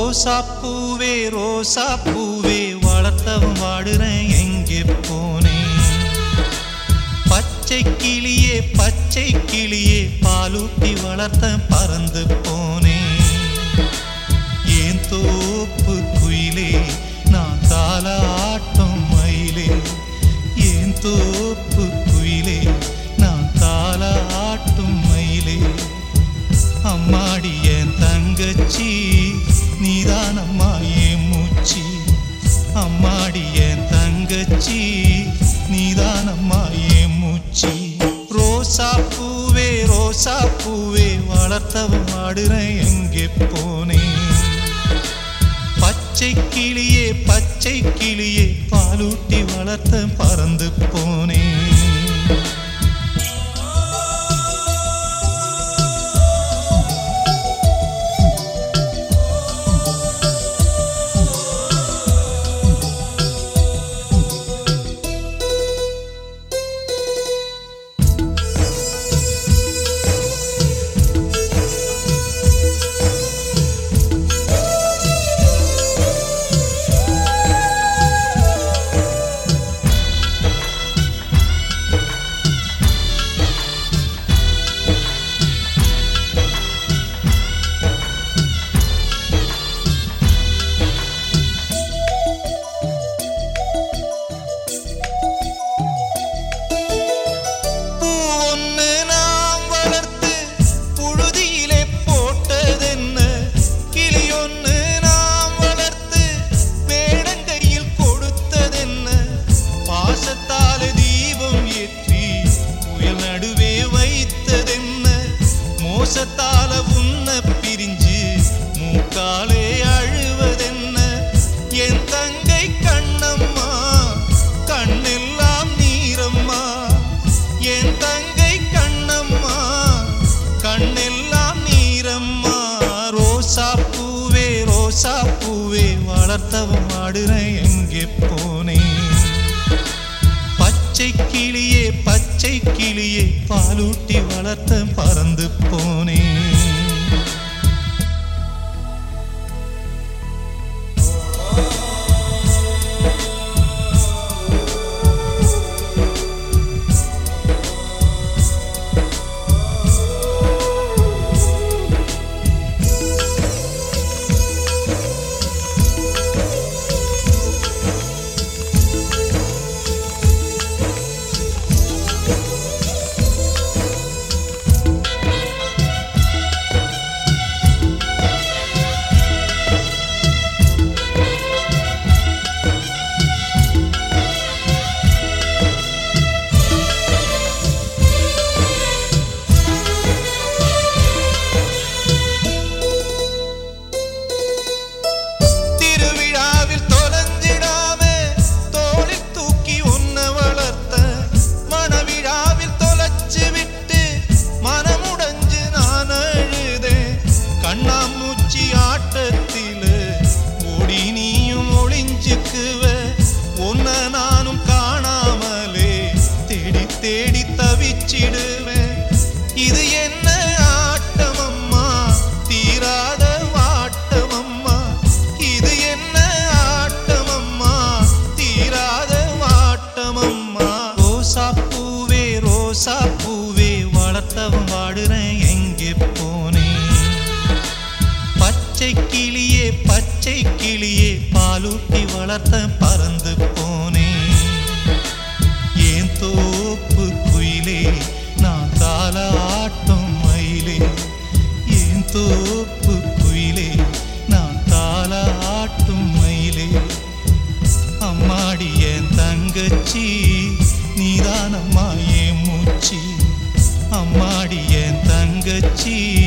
ரோசா பூவே ரோசா பூவே வளர்த்தவன் வாடுறேன் எங்கே போனேன் பச்சை கிளியே பச்சை கிளியே பாலூட்டி வளர்த்த பறந்து போனேன் ஏன் தோப்பு குயிலே நான் தாலாட்டும் மயிலே ஏன் தோப்பு குயிலே நான் தாலாட்டும் மயிலே அம்மாடி என் தங்கச்சி நீதானம்மா என் மூச்சி அம்மாடி என் தங்கச்சி நீதானம்மா என் மூச்சி ரோசா பூவே ரோசா பூவே வளர்த்தவன் ஆடுறேன் எங்கே போனேன் பச்சை கிளியே பச்சை கிளியே பாலூட்டி வளர்த்த பறந்து போனேன் பூ ஒண்ணு நாம் வளர்த்து புழுதியிலே போட்டதென்ன கிளி ஒண்ணு நாம் வளர்த்து வேடங்கையில் கொடுத்ததென்ன பாசத்தால தீபம் ஏற்றி புயல் நடுவே வைத்ததென்ன மோசத்தால உன்ன பிரிஞ்சு மூக்காலே அழுவதென்ன என் தங்கை கண்ணம்மா கண்ணெல்லாம் நீரம்மா என் தங்கை கண்ணம்மா கண்ணெல்லாம் நீரம்மா ரோசா பூவே ரோசா பூவே வளர்த்தவன் ஆடுறேன் எங்கே போனேன் பச்சை கிளியே பச்சை கிளியே பாலூட்டி வளர்த்த பறந்து போனேன் திருவிழாவில் தொலைஞ்சிடாம தோளில் தூக்கி உன்ன வளர்த்த மணவிழாவில் தொலைச்சு விட்டு மனமுடைஞ்சு நான் அழுதேன் கண்ணாமூச்சி ஆட்டத்தில ஓடி நீயும் ஒளிஞ்சுக்குவ உன்ன நானும் காணாமலே தேடி தேடி தவிச்சிடுவேன் இது என்ன ஆட்டமம்மா தீராத வாட்டமம்மா இது என்ன ஆட்டமம்மா தீராத வாட்டமம்மா ரோசா பூவே ரோசா பூவே வளர்த்தவன் வாடுறேன் எங்கே போனேன் பச்சை கிளியே பச்சை கிளியே பாலூட்டி வளர்த்த பறந்து போனேன் ஏன் தோப்பு குயிலே நான் தாலாட்டும் மயிலே ஏன் தோப்பு குயிலே நான் தாலாட்டும் மயிலே அம்மாடி என் தங்கச்சி நீதானம்மா என் மூச்சி அம்மாடி என் தங்கச்சி